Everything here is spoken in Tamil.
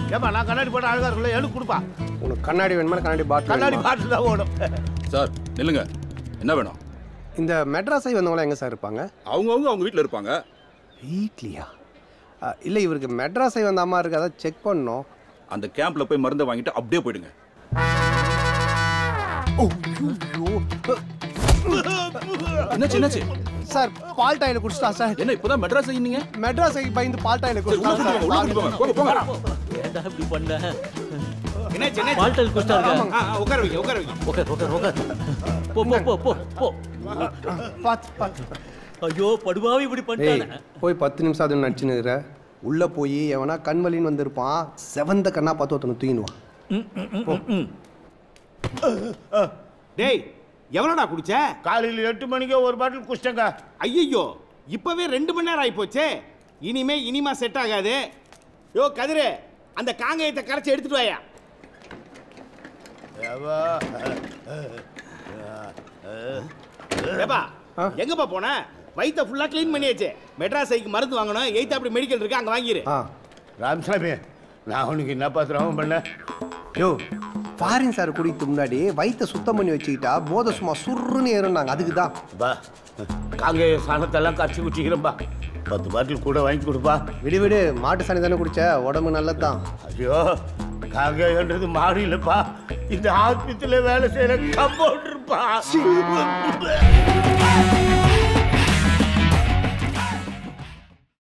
ஏப்பா நான் கண்ணாடி போட்டு அழகா இருக்குல்ல எனக்கு கொடுப்பா உனக்கு கண்ணாடி வேணுமா கண்ணாடி பாட்டில் கண்ணாடி வேணுமா? பாட்டு தான் ஓடும் சார் நில்லுங்க என்ன வேணும் இந்த மெட்ராஸை வந்தவங்களாம் எங்கே சார் இருப்பாங்க அவங்கவுங்க அவங்க வீட்டில் இருப்பாங்க வீட்லையா இல்லை இவருக்கு மெட்ராஸை வந்த அம்மா இருக்கு அதான் செக் பண்ணோம் அந்த கேம்ப்ல போய் மருந்தை வாங்கிட்டு அப்படியே போயிடுங்க என்னாச்சு என்னாச்சு சார் பால் டாயில் குடிச்சிட்டா சார் என்ன இப்போதான் மெட்ராஸ் நீங்க மெட்ராஸை பயந்து பால் டாயில் உள்ள குடிச்சிட்டா கூட்டிட்டு போங்க, உள்ள கூட்டிட்டு போங்க. போங்க போங்க ஏன்டா இப்படி பண்ண என்னாச்சு என்ன பால்டல் குஸ்டா இருக்க உட்கார வைங்க உட்கார வைங்க உட்கார் உட்கார் உட்கார் போ போ போ போ போ பார்த்து பார்த்து ஐயோ படுபாவி இப்படி டேய் பண்ணிட்டானே போய் பத்து நிமிஷம் அது நடிச்சுனுக்குற உள்ளே போய் எவனா கண்வலின்னு வந்திருப்பான் செவந்த கண்ணா பார்த்து ஒருத்தனை தூக்கிடுவான் டேய் எவ்வளோடா குடிச்ச காலையில் எட்டு மணிக்கே ஒரு பாட்டில் குடிச்சிட்டேங்க ஐயோ இப்பவே ரெண்டு மணி நேரம் ஆயிப்போச்சே இனிமே இனிமா செட் ஆகாது யோ கதிரு அந்த காங்கயத்தை கரைச்சி எடுத்துட்டு வாயா ஏப்பா, ஏப்பா ஆ? எங்கப்பா போன வயித்தை ஃபுல்லா க்ளீன் பண்ணியாச்சு மெட்ராஸ் ஐக்கு மருந்து வாங்கணும் எயித்து அப்படி மெடிக்கல் இருக்கு அங்க வாங்கிரு ஆ ராமசாமி நான் உனக்கு என்னப்பா திரவம் பண்ணேன் யோ ஃபாரின் சார் குடிக்கு முன்னாடி வயித்தை சுத்தம் பண்ணி வச்சுக்கிட்டா போதை சும்மா சுருன்னு ஏறுனாங்க அதுக்கு தான் பா காங்கேய சாணத்தெல்லாம் கரைச்சி குடிக்கிறேன்பா பத்து பாட்டில் கூட வாங்கி கொடுப்பா விடு விடு மாட்டு சாணி தானே குடிச்ச உடம்பு நல்லது தான் ஐயோ காங்கேயன்றது மாடு இல்லைப்பா இந்த ஆஸ்பத்திரியில் வேலை செய்கிற கம்பவுண்டர்ப்பா